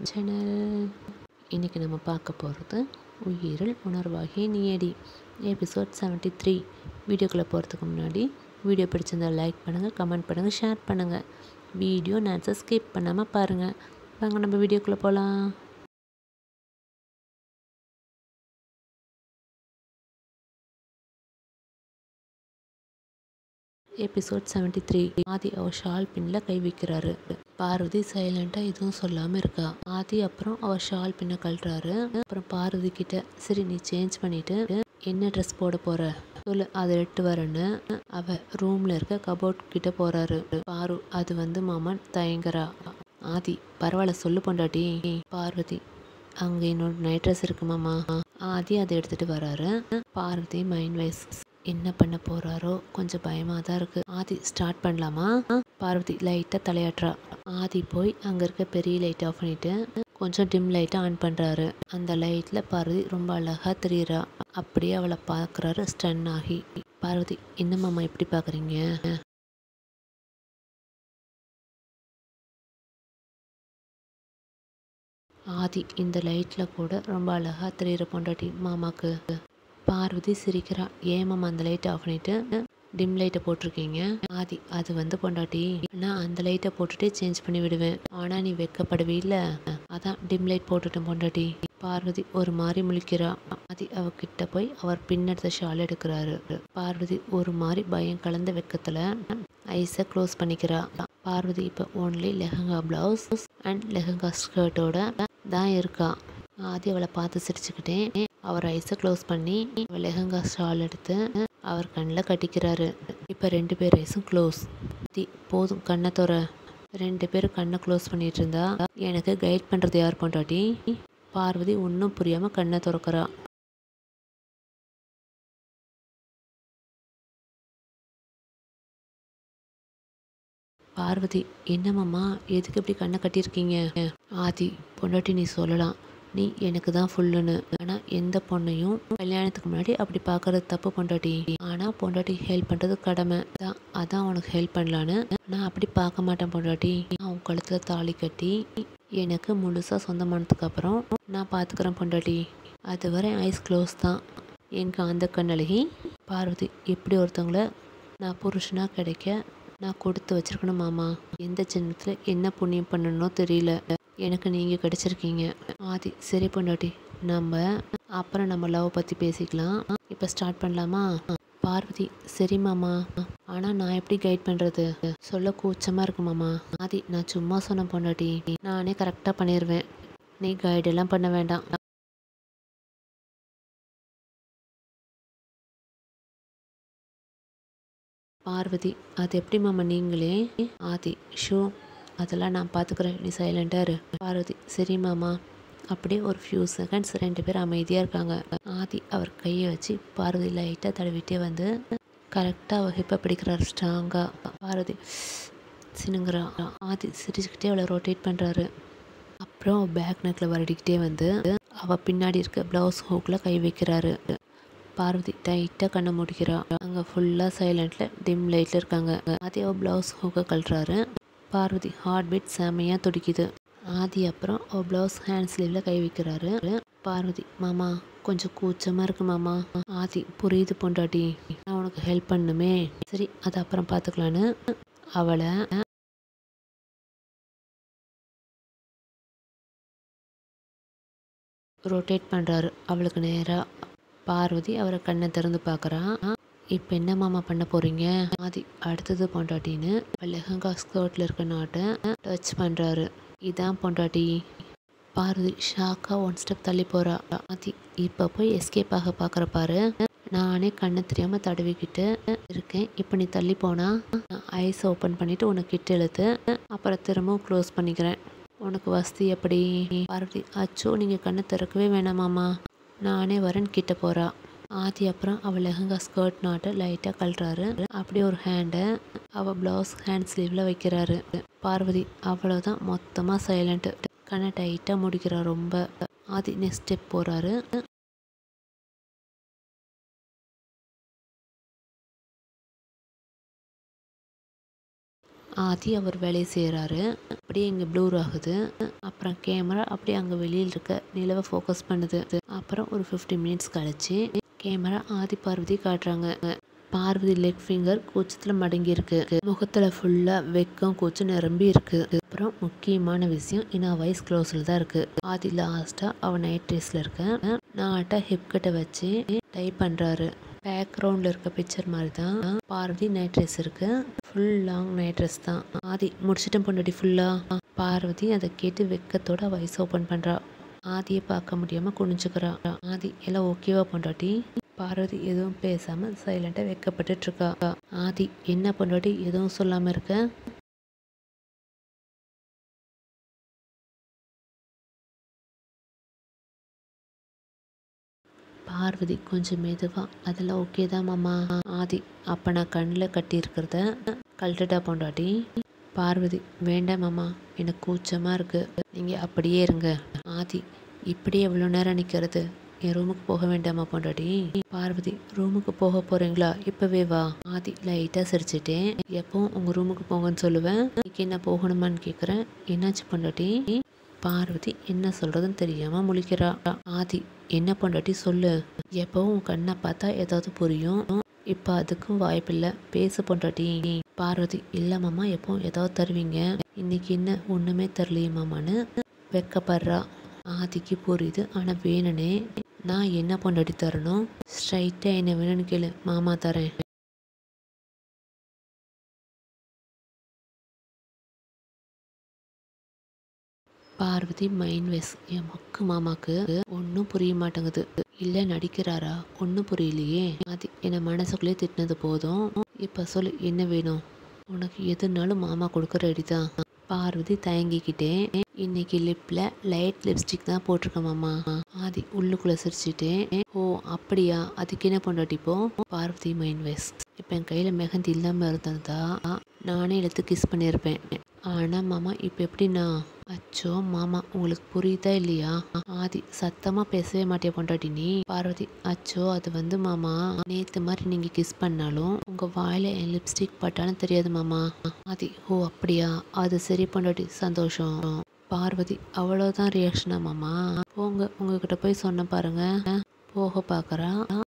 channel இன்றைக்கி நம்ம பார்க்க போகிறது உயிரில் உணர்வாகிய நீயடி எபிசோட் 73 த்ரீ வீடியோக்குள்ளே போகிறதுக்கு முன்னாடி வீடியோ பிடிச்சிருந்தா லைக் பண்ணுங்கள் கமெண்ட் பண்ணுங்கள் ஷேர் பண்ணுங்கள் வீடியோ நேரத்தை ஸ்கிப் பண்ணாமல் பாருங்கள் வாங்க நம்ம வீடியோக்குள்ளே போகலாம் எபிசோட் 73 த்ரீ ஆதி அவர் ஷால் பின்ல கை வைக்கிறாரு பார்வதி சைலண்டாக எதுவும் சொல்லாமல் இருக்கா ஆதி அப்புறம் அவர் ஷால் பின்ன கழட்டுறாரு அப்புறம் பார்வதி கிட்ட சரி நீ சேஞ்ச் பண்ணிட்டு என்ன ட்ரெஸ் போட போற சொல்லு அதை எட்டு வரேன்னு அவ ரூம்ல இருக்க கபோர்ட் கிட்ட போறாரு பாரு அது வந்து மாமன் தயங்குறா ஆதி பரவாயில்ல சொல்லு பொண்டாட்டி பார்வதி அங்கே என்னோட நைட் ட்ரெஸ் இருக்கு மாமா ஆதி அதை எடுத்துட்டு வராரு பார்வதி மைண்ட் வைஸ் என்ன பண்ண போறாரோ கொஞ்சம் பயமா தான் இருக்கு ஆதி ஸ்டார்ட் பண்ணலாமா பார்வதி லைட்டா தலையாட்டுறா ஆதி போய் அங்க இருக்க பெரிய லைட் ஆஃப் பண்ணிட்டு கொஞ்சம் டிம் லைட்டை ஆன் பண்றாரு அந்த லைட்ல பார்வதி ரொம்ப அழகா தெரியுறா அப்படியே அவளை பார்க்கறாரு ஸ்டன் ஆகி பார்வதி என்ன மாமா இப்படி பாக்குறீங்க ஆதி இந்த லைட்ல கூட ரொம்ப அழகா தெரியுற பொண்டாட்டி மாமாக்கு பார்வதி சிரிக்கிறா ஏன் மாமா அந்த லைட்டை ஆஃப் பண்ணிட்டு டிம் லைட்டை போட்டிருக்கீங்க ஆதி அது வந்து பொண்டாட்டி நான் அந்த லைட்டை போட்டுட்டு சேஞ்ச் பண்ணி விடுவேன் ஆனா நீ வெக்கப்படுவே இல்ல அதான் டிம் லைட் போட்டுட்டேன் பொண்டாட்டி பார்வதி ஒரு மாதிரி முழிக்கிறா ஆதி அவகிட்ட போய் அவர் பின்னெடுத்த ஷால் எடுக்கிறாரு பார்வதி ஒரு மாதிரி பயம் கலந்த வெக்கத்துல ஐஸை க்ளோஸ் பண்ணிக்கிறா பார்வதி இப்போ only lehenga blouse and lehenga ஸ்கர்ட்டோட தான் இருக்கா ஆதி அவளை பார்த்து சிரிச்சுக்கிட்டே அவர் ஐஸை க்ளோஸ் பண்ணி அவள் லெஹங்கா ஷால் எடுத்து அவர் கண்ணில் கட்டிக்கிறாரு இப்போ ரெண்டு பேர் ஐஸும் க்ளோஸ் தி போதும் கண்ணை துற ரெண்டு பேரும் கண்ணை க்ளோஸ் பண்ணிட்டு இருந்தா எனக்கு கைட் பண்ணுறது யார் பொண்டாட்டி பார்வதி ஒன்றும் புரியாமல் கண்ணை திறக்கிறா பார்வதி என்னம்மாம்மா எதுக்கு இப்படி கண்ணை கட்டியிருக்கீங்க ஆதி பொண்டாட்டி நீ சொல்லலாம் நீ எனக்கு தான் ஃபுல்லுன்னு ஆனால் எந்த பொண்ணையும் கல்யாணத்துக்கு முன்னாடி அப்படி பார்க்கறது தப்பு பொண்டாட்டி ஆனால் பொண்டாட்டி ஹெல்ப் பண்ணுறது கடமை தான் அதான் உனக்கு ஹெல்ப் பண்ணலான்னு நான் அப்படி பார்க்க மாட்டேன் பொண்டாட்டி நான் உன் கழுத்தில் தாலி கட்டி எனக்கு முழுசாக சொந்தமானதுக்கு அப்புறம் நான் பார்த்துக்கிறேன் பொண்டாட்டி அதுவரை ஐஸ் க்ளோஸ் தான் எங்கள் அந்த கண்ணழகி பார்வதி எப்படி ஒருத்தவங்கள நான் புருஷனாக கிடைக்க நான் கொடுத்து வச்சிருக்கணும் மாமா எந்த ஜென்மத்தில் என்ன புண்ணியம் பண்ணணும்னோ தெரியல எனக்கு நீங்கள் கிடைச்சிருக்கீங்க ஆதி சரி பொண்டாட்டி நம்ம அப்புறம் நம்ம லவ் பற்றி பேசிக்கலாம் இப்போ ஸ்டார்ட் பண்ணலாமா பார்வதி சரி மாமா ஆனால் நான் எப்படி கைட் பண்ணுறது சொல்ல கூச்சமாக இருக்கு மாமா ஆதி நான் சும்மா சொன்ன பொண்டாட்டி நானே கரெக்டாக பண்ணிடுவேன் நீ கைடெல்லாம் பண்ண வேண்டாம் பார்வதி அது எப்படி மாமா நீங்களே ஆதி ஷோ அதெல்லாம் நான் பார்த்துக்கிறேன் நீ சைலண்டாக இரு பார்வதி சரி மாமா அப்படியே ஒரு ஃபியூ செகண்ட்ஸ் ரெண்டு பேரும் அமைதியாக இருக்காங்க ஆதி அவர் கையை வச்சு பார்வதி லைட்டாக தடவிட்டே வந்து கரெக்டாக அவள் ஹிப்பை பிடிக்கிறாரு ஸ்ட்ராங்காக பார்வதி சினுங்கிறா ஆதி சிரிச்சுக்கிட்டே அவளை ரொட்டேட் பண்ணுறாரு அப்புறம் பேக் நெக்கில் வருடிக்கிட்டே வந்து அவள் பின்னாடி இருக்க ப்ளவுஸ் ஹூக்கில் கை வைக்கிறாரு பார்வதி டைட்டாக கண்ணை முடிக்கிறா அங்கே ஃபுல்லாக சைலண்டில் டிம் லைட்டில் இருக்காங்க ஆதி அவள் ப்ளவுஸ் ஹூக்கை கழட்டுறாரு பார்வதி ஹார்ட் பீட் செமையாக துடிக்குது ஆதி அப்புறம் அவள் ப்ளவுஸ் ஹேண்ட் ஸ்லீவில் கை வைக்கிறாரு பார்வதி மாமா கொஞ்சம் கூச்சமாக இருக்கு மாமா ஆதி புரியுது பொண்டாட்டி நான் உனக்கு ஹெல்ப் பண்ணுமே சரி அது அப்புறம் பார்த்துக்கலான்னு அவளை ரொட்டேட் பண்ணுறாரு அவளுக்கு நேராக பார்வதி அவரை கண்ணை திறந்து பார்க்குறா இப்போ என்ன மாமா பண்ண போகிறீங்க ஆதி அடுத்தது பொண்டாட்டின்னு லெஹங்கா ஸ்கர்ட்டில் இருக்க நாட்டை டச் பண்ணுறாரு இதான் பொண்டாட்டி பார்வதி ஷாக்காக ஒன் ஸ்டெப் தள்ளி போகிறா ஆதி இப்போ போய் எஸ்கேப் ஆக பார்க்குற பாரு நானே கண்ணை தெரியாமல் தடவிக்கிட்டு இருக்கேன் இப்போ நீ தள்ளி போனால் நான் ஐஸ் ஓப்பன் பண்ணிவிட்டு உனக்கு கிட்ட இழுத்து அப்புறம் திரும்பவும் க்ளோஸ் பண்ணிக்கிறேன் உனக்கு வசதி எப்படி பார்வதி அச்சோ நீங்கள் கண்ணை திறக்கவே வேணாமாம்மா நானே வரேன் கிட்ட போகிறா ஆதி அப்புறம் அவள் லெஹங்கா ஸ்கர்ட் நாட்டை லைட்டாக கழட்டுறாரு அப்படியே ஒரு ஹேண்டை அவள் ப்ளவுஸ் ஹேண்ட் ஸ்லீவில் வைக்கிறாரு பார்வதி அவ்வளோதான் மொத்தமாக சைலண்ட்டு கண்ணை டைட்டாக முடிக்கிறா ரொம்ப ஆதி நெக்ஸ்ட் ஸ்டெப் போகிறாரு ஆதி அவர் வேலையை செய்கிறாரு அப்படியே இங்கே ப்ளூர் ஆகுது அப்புறம் அப்புறம் கேமரா அப்படியே அங்கே வெளியில் இருக்க நிலவை ஃபோக்கஸ் பண்ணுது அப்புறம் ஒரு ஃபிஃப்டி மினிட்ஸ் கழிச்சு கேமரா ஆதி பார்வதி காட்டுறாங்க பார்வதி லெக் ஃபிங்கர் கூச்சத்தில் மடங்கி இருக்கு முகத்துல ஃபுல்லா வெக்கம் கூச்சம் நிரம்பி இருக்கு அப்புறம் முக்கியமான விஷயம் இன்னும் வயசு க்ளோஸில் தான் இருக்கு ஆதி லாஸ்டா அவன் நைட் ட்ரெஸ்ல இருக்க நாட்டை ஹிப் கிட்ட வச்சு டைப் பண்றாரு பேக்ரவுண்டில் இருக்க பிக்சர் மாதிரி தான் பார்வதி நைட் ட்ரெஸ் இருக்கு ஃபுல் லாங் நைட் ட்ரெஸ் தான் ஆதி முடிச்சிட்டேன் பொண்டாடி ஃபுல்லா பார்வதி அதை கேட்டு வெக்கத்தோட வயசு ஓப்பன் பண்றா ஆதியை பார்க்க முடியாம குனிஞ்சுக்கிறா ஆதி எல்லாம் ஓகேவா பொண்டாட்டி பார்வதி எதுவும் பேசாம சைலண்டா வெக்கப்பட்டுட்டு இருக்கா ஆதி என்ன பொண்டாட்டி எதுவும் சொல்லாம இருக்க பார்வதி கொஞ்சம் மெதுவா அதெல்லாம் ஓகே தான் மாமா ஆதி அப்ப நான் கண்ணில் கட்டி இருக்கிறத கழட்டுட்டா பொண்டாட்டி பார்வதி வேண்டாம் மாமா எனக்கு கூச்சமா இருக்கு நீங்க அப்படியே இருங்க ஆதி இப்படி எவ்வளோ நேரம் நிற்கிறது என் ரூமுக்கு போக வேண்டாமா பொண்டாட்டி பார்வதி ரூமுக்கு போக போறீங்களா இப்பவே வா ஆதி லைட்டா சிரிச்சிட்டேன் எப்பவும் உங்க ரூமுக்கு போங்கன்னு சொல்லுவேன் இன்னைக்கு என்ன போகணுமான்னு கேக்குறேன் என்னாச்சு பொண்டாட்டி பார்வதி என்ன சொல்றதுன்னு தெரியாம முழிக்கிறா ஆதி என்ன பொண்டாட்டி சொல்லு எப்பவும் உன் கண்ணை பார்த்தா ஏதாவது புரியும் இப்ப அதுக்கும் வாய்ப்பில்லை பேசு பொண்டாட்டி பார்வதி இல்ல மாமா எப்பவும் ஏதாவது தருவீங்க இன்னைக்கு என்ன ஒண்ணுமே தரலையே மாமான்னு வெக்கப்படுறா ஆதிக்கு புரியுது ஆனா வேணுனே நான் என்ன பொண்டாட்டி தரணும் ஸ்ட்ரைட்டா என்ன வேணும்னு கேளு மாமா தரேன் பார்வதி மைண்ட் வேஸ் என் மக்கு மாமாக்கு ஒன்றும் புரிய மாட்டேங்குது இல்லை நடிக்கிறாரா ஒன்றும் புரியலையே அது என்னை மனசுக்குள்ளே திட்டினது போதும் இப்போ சொல்லு என்ன வேணும் உனக்கு எதுனாலும் மாமா கொடுக்க ரெடி தான் பார்வதி தயங்கிக்கிட்டே இன்னைக்கு லிப்ல லைட் லிப்ஸ்டிக் தான் போட்டிருக்கேன் மாமா ஆதி உள்ளுக்குள்ள சிரிச்சுட்டே ஓ அப்படியா அதுக்கு என்ன பொண்டாட்டிப்போ பார்வதி மைண்ட் வேஸ் இப்போ என் கையில மெஹந்தி இல்லாம இருந்திருந்தா நானே எடுத்து கிஸ் பண்ணியிருப்பேன் ஆனா மாமா இப்போ எப்படின்னா அச்சோ மாமா உங்களுக்கு புரியுதா இல்லையா ஆதி சத்தமா பேசவே மாட்டியா பொண்டாட்டி நீ பார்வதி அச்சோ அது வந்து மாமா நேத்து மாதிரி நீங்க கிஸ் பண்ணாலும் உங்க வாயில என் லிப்ஸ்டிக் பட்டாலும் தெரியாது மாமா ஆதி ஓ அப்படியா அது சரி பொண்டாட்டி சந்தோஷம் பார்வதி அவ்வளோதான் ரியாக்ஷனா மாமா போங்க உங்ககிட்ட போய் சொன்ன பாருங்க போக பார்க்கறா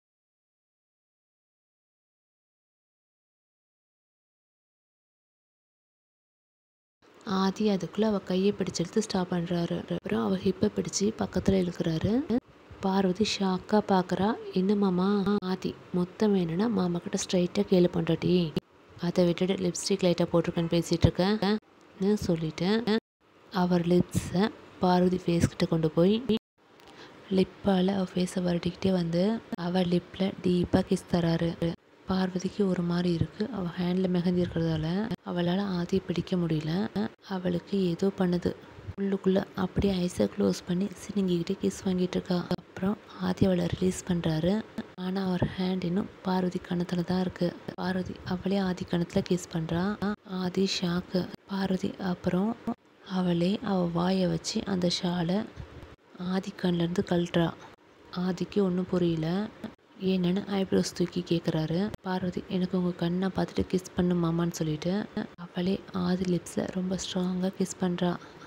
ஆதி அதுக்குள்ள அவ கையை பிடிச்சு இழுத்து ஸ்டாப் பண்றாரு அப்புறம் அவ ஹிப்பை பிடிச்சு பக்கத்துல இழுக்கிறாரு பார்வதி ஷாக்கா பாக்குறா என்ன மாமா ஆதி மொத்தம் வேணும்னா மாமா கிட்ட ஸ்ட்ரைட்டா கேளு பண்றாட்டி அதை விட்டுட்டு லிப்ஸ்டிக் லைட்டா போட்டிருக்கேன்னு பேசிட்டு இருக்கேன்னு சொல்லிட்டேன் அவர் லிப்ஸை பார்வதி ஃபேஸ் கிட்ட கொண்டு போய் லிப்பால் அவள் ஃபேஸை வருடிக்கிட்டே வந்து அவள் லிப்பில் டீப்பாக கிஸ் தராரு பார்வதிக்கு ஒரு மாதிரி இருக்கு அவள் ஹேண்டில் மெஹந்தி இருக்கிறதால அவளால் ஆதியை பிடிக்க முடியல அவளுக்கு ஏதோ பண்ணுது உள்ளுக்குள்ளே அப்படியே ஐஸை க்ளோஸ் பண்ணி சினிங்கிக்கிட்டு கிஸ் வாங்கிட்டு இருக்கா அப்புறம் ஆதி அவளை ரிலீஸ் பண்ணுறாரு ஆனால் அவர் ஹேண்ட் இன்னும் பார்வதி கணத்தில் தான் இருக்கு பார்வதி அவளே ஆதி கணத்தில் கிஸ் பண்ணுறா ஆதி ஷாக்கு பார்வதி அப்புறம் அவளே அவள் வாயை வச்சு அந்த ஷாலை ஆதி கண்ணிலேருந்து கழட்டுறா ஆதிக்கு ஒன்றும் புரியல ஏன்னு ஐப்ரோஸ் தூக்கி கேட்குறாரு பார்வதி எனக்கு உங்கள் கண்ணை பார்த்துட்டு கிஸ் பண்ணு மாமான்னு சொல்லிட்டு அவளே ஆதி லிப்ஸில் ரொம்ப ஸ்ட்ராங்காக கிஸ் பண்ணுறா